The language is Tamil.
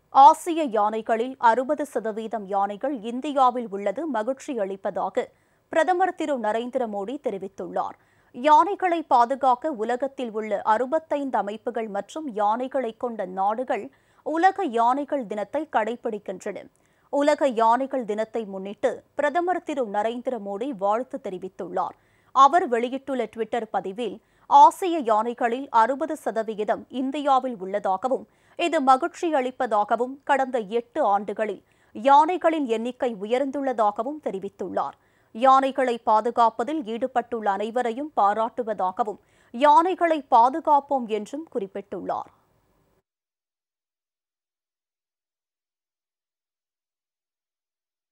ஆசிய யானைகளில் அறுபது சதவீதம் யானைகள் இந்தியாவில் உள்ளது மகிழ்ச்சி அளிப்பதாக பிரதமர் திரு நரேந்திர மோடி தெரிவித்துள்ளார் யானைகளை பாதுகாக்க உலகத்தில் உள்ள அறுபத்தைந்து அமைப்புகள் மற்றும் யானைகளை கொண்ட நாடுகள் உலக யானைகள் தினத்தை கடைபிடிக்கின்றன உலக யானைகள் தினத்தை முன்னிட்டு பிரதமர் திரு நரேந்திர மோடி வாழ்த்து தெரிவித்துள்ளார் அவர் வெளியிட்டுள்ள டுவிட்டர் பதிவில் ஆசிய யானைகளில் அறுபது சதவிகிதம் இந்தியாவில் உள்ளதாகவும் இது மகிழ்ச்சி அளிப்பதாகவும் கடந்த எட்டு ஆண்டுகளில் யானைகளின் எண்ணிக்கை உயர்ந்துள்ளதாகவும் தெரிவித்துள்ளார் யானைகளை பாதுகாப்பதில் ஈடுபட்டுள்ள அனைவரையும் பாராட்டுவதாகவும் யானைகளை பாதுகாப்போம் என்றும் குறிப்பிட்டுள்ளார்